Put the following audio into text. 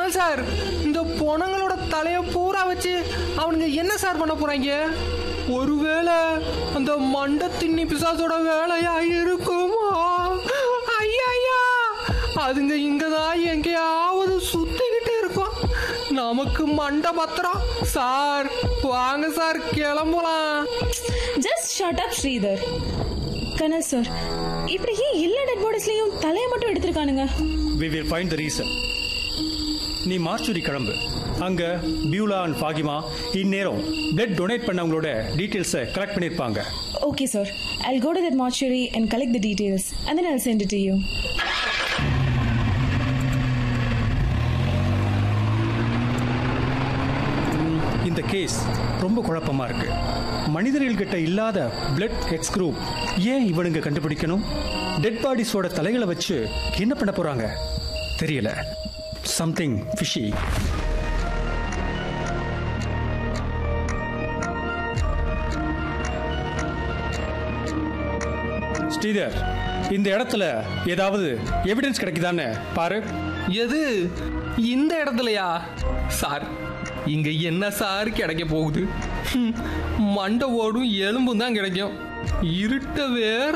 ஆனால் சார் இந்த பொணங்களோட தலைய பூரா வச்சு அவனுங்க என்ன சார் பண்ண போறாங்க ஒருவேளை அந்த மண்ட திண்ணி பிசாசோட வேலையா இருக்குமா ஐயா அதுங்க இங்கதான் எங்கேயாவது சுத்திக்கிட்டு இருக்கும் நமக்கு மண்டை பத்திரம் சார் வாங்க சார் கிளம்பலாம் ஜஸ்ட் ஷட் அப் ஸ்ரீதர் கனல் சார் இப்படி ஏன் எல்லா டெட் பாடிஸ்லயும் தலையை மட்டும் எடுத்திருக்கானுங்க we will find the reason நீ மார்ச்சுரி கிளம்பு அங்க பியூலா அண்ட் ஃபாகிமா இந்நேரம் பிளட் டொனேட் பண்ணவங்களோட டீட்டெயில்ஸை கலெக்ட் பண்ணியிருப்பாங்க okay sir I'll go to that mortuary and collect the details and then I'll send it to you. இந்த கேஸ் ரொம்ப குழப்பமா இருக்கு மனிதர்கள்கிட்ட இல்லாத பிளட் எக்ஸ் குரூப் ஏன் இவனுங்க கண்டுபிடிக்கணும் டெட் பாடிஸோட தலைகளை வச்சு என்ன பண்ண போறாங்க தெரியல சம்திங் ஃபிஷி ஸ்ரீதர் இந்த இடத்துல ஏதாவது எவிடன்ஸ் கிடைக்குதான்னு பாரு எது இந்த இடத்துலயா சார் இங்க என்ன சார் கிடைக்க போகுது ஹம், மண்டை ஓடும் எலும்பும் தான் கிடைக்கும் இருட்ட வேற